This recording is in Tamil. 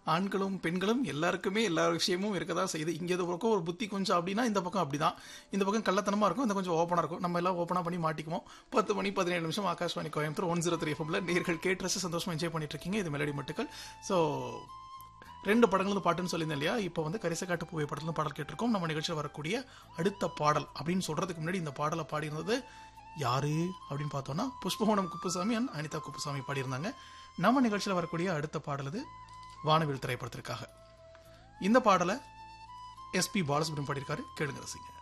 ஆண்களும் பெண்களும் எல்லாருக்குமே எல்லா விஷயமும் இருக்க தான் செய்யுது இங்கே இந்த பக்கம் ஒரு புத்தி கொஞ்சம் அப்படின்னா இந்த பக்கம் அப்படிதான் இந்த பக்கம் கள்ளத்தனமா இருக்கும் இந்த கொஞ்சம் ஓப்பனா இருக்கும் நம்ம எல்லாம் ஓப்பனா பண்ணி மாட்டிக்குவோம் பத்து மணி பதினேழு நிமிஷம் Akashvani Coimbatore one zero three எஃப்எம்ல நேர்கள் கேட்டு ரசிச்சு சந்தோஷமா என்ஜாய் பண்ணிட்டு இருக்கீங்க இது மெலடி மட்டுக்கள் ஸோ ரெண்டு படங்களும் பாட்டுன்னு சொல்லியிருந்தேன் இல்லையா இப்போ வந்து கரிசக்காட்டு பூவை படத்துல பாடல் கேட்டிருக்கோம் நம்ம நிகழ்ச்சியில் வரக்கூடிய அடுத்த பாடல் அப்படின்னு சொல்றதுக்கு முன்னாடி இந்த பாடலை பாடியிருந்தது யாரு அப்படின்னு பார்த்தோம்னா புஷ்பவனம் குப்புசாமி அண்ட் அனிதா குப்புசாமி பாடியிருந்தாங்க நம்ம நிகழ்ச்சியில் வரக்கூடிய அடுத்த பாடல் இது வானவில் திரைப்படத்திற்காக இந்த பாடலை எஸ்பி பாலசுப்ரமணியம் பாடியிருக்காரு கேளுங்க ரசிங்க